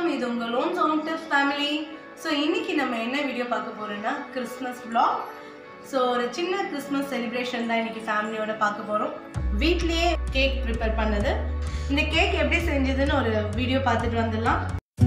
இது உங்கள் loan home tips family so இன்னைக்கு நம்ம என்ன வீடியோ பார்க்க போறோம்னா கிறிஸ்மஸ் vlog ஸோ ஒரு சின்ன கிறிஸ்மஸ் செலிப்ரேஷன் தான் இன்னைக்கு ஃபேமிலியோட பார்க்க போகிறோம் வீட்லேயே கேக் ப்ரிப்பேர் பண்ணது இந்த கேக் எப்படி செஞ்சதுன்னு ஒரு வீடியோ பார்த்துட்டு வந்துடலாம்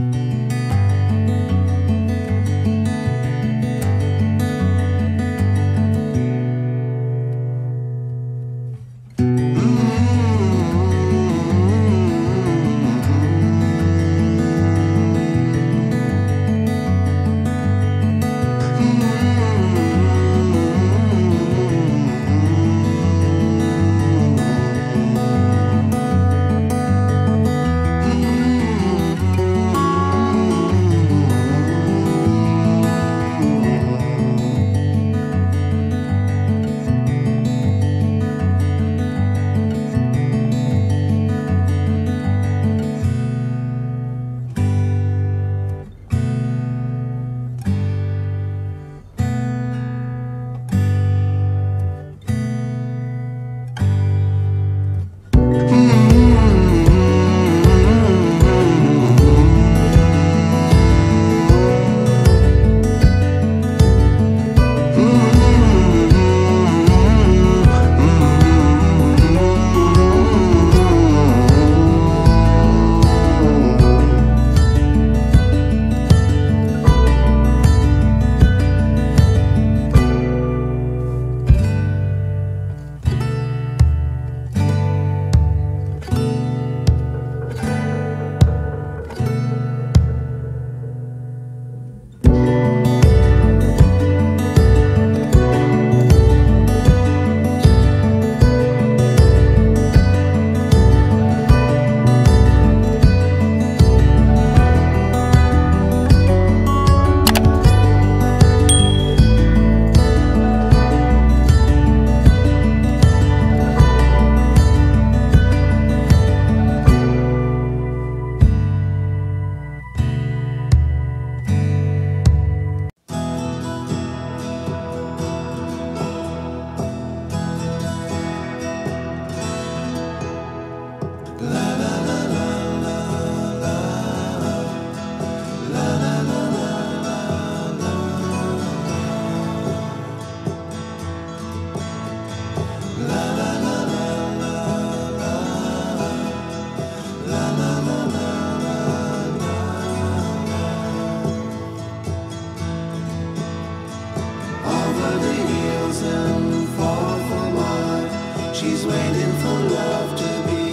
over the hills and far from mine. She's waiting for love to be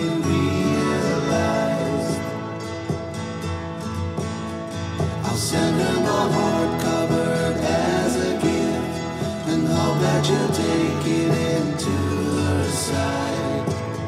realized. I'll send her my heart covered as a gift and hope that you'll take it into her side.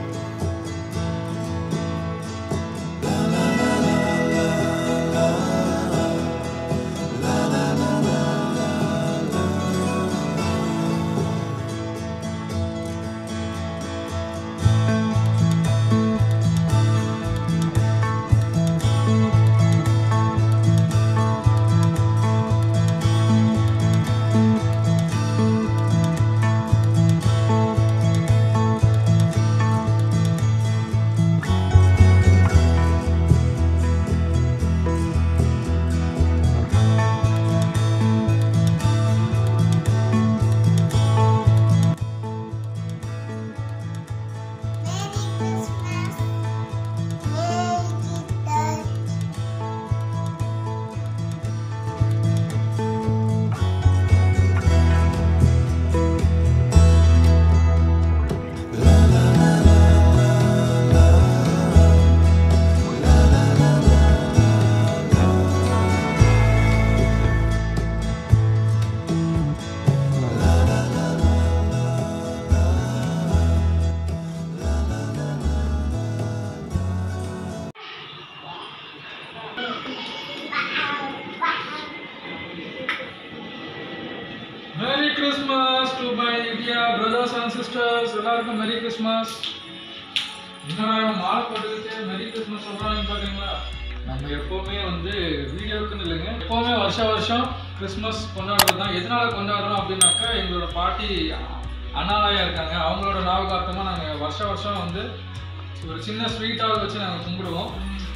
Merry Christmas to my India brothers and sisters எல்லாருக்கும் merry Christmas என்னடா இவன் மாலை போட்டுக்கிட்டு மெரி Christmas சொல்கிறாங்க பார்த்தீங்களா நம்ம எப்போவுமே வந்து வீடியோக்குன்னு இல்லைங்க எப்போவுமே வருஷ வருஷம் கிறிஸ்மஸ் கொண்டாடுறது தான் எதனால கொண்டாடுறோம் அப்படின்னாக்கா எங்களோட பாட்டி அனாலயா இருக்காங்க அவங்களோட ஞாபகார்த்தமாக நாங்கள் வருஷ வருஷம் வந்து ஒரு சின்ன ஸ்வீட்டாக வச்சு நாங்கள் கும்பிடுவோம்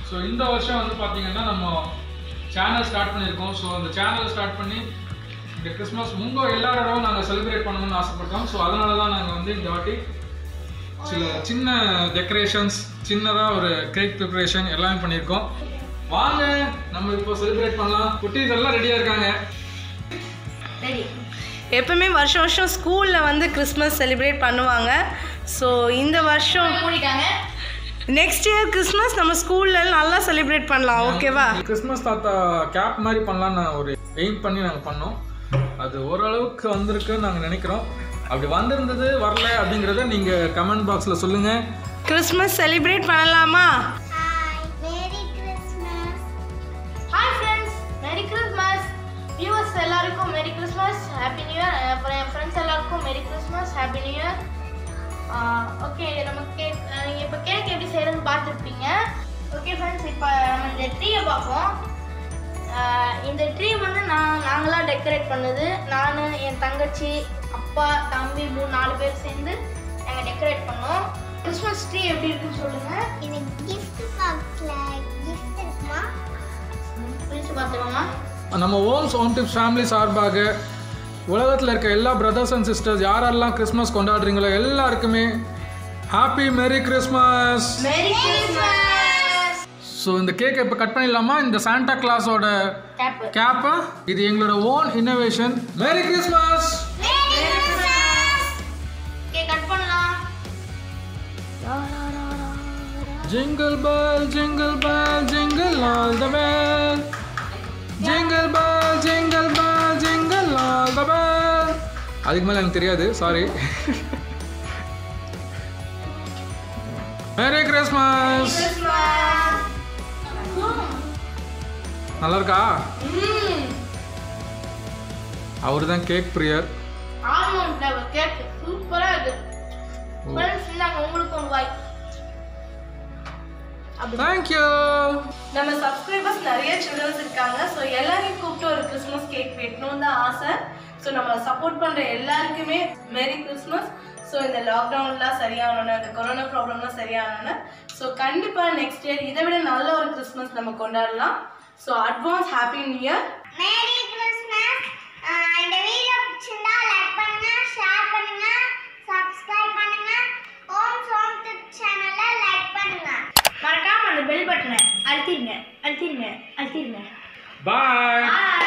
ஸோ இந்த வருஷம் வந்து பார்த்தீங்கன்னா நம்ம சேனல் ஸ்டார்ட் பண்ணியிருக்கோம் ஸோ அந்த சேனலை ஸ்டார்ட் பண்ணி இந்த கிறிஸ்மஸ் உங்கள் எல்லாரோடவும் நாங்கள் செலிப்ரேட் பண்ணணும்னு ஆசைப்பட்டோம் ஸோ அதனால தான் நாங்கள் வந்து இந்த வாட்டி சில சின்ன டெக்கரேஷன்ஸ் சின்னதாக ஒரு கேக் ப்ரிப்பரேஷன் எல்லாமே பண்ணியிருக்கோம் வாங்க நம்ம இப்போ செலிப்ரேட் பண்ணலாம் குட்டீஸ் எல்லாம் ரெடியாக இருக்காங்க ரெடி எப்பவுமே வருஷம் வருஷம் ஸ்கூலில் வந்து கிறிஸ்மஸ் செலிப்ரேட் பண்ணுவாங்க ஸோ இந்த வருஷம் மூடிட்டாங்க நெக்ஸ்ட் இயர் கிறிஸ்மஸ் நம்ம ஸ்கூலில் நல்லா செலிப்ரேட் பண்ணலாம் ஓகேவா கிறிஸ்மஸ் தாத்தா கேப் மாதிரி பண்ணலாம்னு நான் ஒரு எய்ம் பண்ணி நாங்கள் பண்ணோம் அது ஓரளவுக்கு வந்திருக்குன்னு நாங்கள் நினைக்கிறோம் அப்படி வந்திருந்தது வரல அப்படிங்கிறத நீங்கள் கமெண்ட் பாக்ஸில் சொல்லுங்கள் கிறிஸ்மஸ் செலிப்ரேட் பண்ணலாமா merry Christmas hi friends merry Christmas viewers எல்லாருக்கும் merry Christmas happy new year அப்புறம் என் ஃப்ரெண்ட்ஸ் எல்லாருக்கும் merry Christmas happy new year okay நம்ம கேக் நீங்கள் இப்போ கேக் எப்படி செய்யறதுன்னு பார்த்துருப்பீங்க ஓகே ஃப்ரெண்ட்ஸ் இப்போ நம்ம இந்த ட்ரீயை பார்ப்போம் ஆஹ் இந்த ட்ரீ வந்து நான் நாங்களாம் டெக்கரேட் பண்ணது நான் என் தங்கச்சி அப்பா தம்பி மூணு நாலு பேர் சேர்ந்து நாங்கள் டெக்கரேட் பண்ணோம் கிறிஸ்மஸ் ட்ரீ எப்படி இருக்குன்னு சொல்லுங்கள் இது gift பாக்ஸ்ல gift இருக்குமா பிரித்து பார்த்துக்கோங்க நம்ம ஓம்ஸ் ஹோம் டிப்ஸ் ஃபேமிலி சார்பாக உலகத்தில் இருக்க எல்லா பிரதர்ஸ் அண்ட் சிஸ்டர்ஸ் யாரெல்லாம் கிறிஸ்மஸ் கொண்டாடுறீங்களோ எல்லாருக்குமே happy merry Christmas merry Christmas so இந்த கேக்கை இப்போ கட் பண்ணிடலாமா இந்த சாண்டா கிளாஸோட கேப் கேப்பை இது எங்களோட own innovation merry Christmas okay cut பண்ணலாம் Jingle bell, jingle bell, jingle all the way. Jingle bell, jingle bell, jingle all the way. அதுக்கு மேலே எனக்கு தெரியாது சாரி மேரி கிறிஸ்மஸ் நல்லா இருக்கா அவர் தான் கேக் பிரியர் ஆல்மண்ட் ஃப்ளேவர் கேக் சூப்பரா இருக்கு ஃப்ரெண்ட்ஸ் இந்தாங்க உங்களுக்கு ஒரு வாய் தேங்க்யூ நம்ம சப்ஸ்கிரைபர்ஸ் நிறைய சில்ட்ரன்ஸ் இருக்காங்க ஸோ எல்லாரையும் கூப்பிட்டு ஒரு கிறிஸ்மஸ் கேக் வெட்டணும் தான் ஆசை ஸோ நம்ம சப்போர்ட் பண்ணுற எல்லாருக்குமே மேரி கிறிஸ்மஸ் ஸோ இந்த லாக்டவுன்லாம் சரியாகணும்னு இந்த கொரோனா ப்ராப்ளம்லாம் சரியாகணும்னு ஸோ கண்டிப்பாக நெக்ஸ்ட் இயர் இதை விட நல்ல ஒரு கிறிஸ்மஸ் நம்ம கொண்டாடலாம் so advance happy new year merry Christmas இந்த வீடியோ பிடிச்சிருந்தா லைக் பண்ணுங்க ஷேர் பண்ணுங்க சப்ஸ்கிரைப் பண்ணுங்க ஓம் சோம் டிப் சேனலை லைக் பண்ணுங்க மறக்காம அந்த பெல் பட்டனை அழுத்திருங்க அழுத்திருங்க அழுத்திருங்க பாய் Bye.